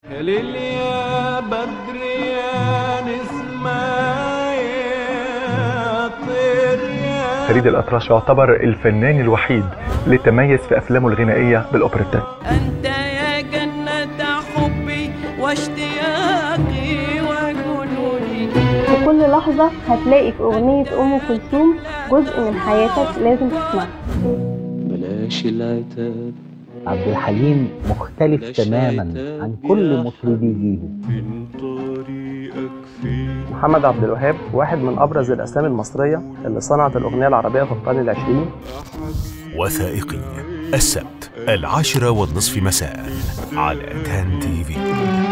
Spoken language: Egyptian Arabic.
هلل يا بدر يا نسمة يا طير يا فريد الأطرش يعتبر الفنان الوحيد اللي تميز في أفلامه الغنائية بالأوبريتات أنت يا جنة حبي واشتياقي وجنوني في كل لحظة هتلاقي في أغنية أم كلثوم جزء من حياتك لازم تسمعه بلاش العتاب عبد الحليم مختلف تماما عن كل مطربي جيله من طريقك فين محمد عبد الوهاب واحد من أبرز الأسامي المصرية اللي صنعت الأغنية العربية في القرن العشرين وثائقي السبت العاشرة والنصف مساء على تان تي في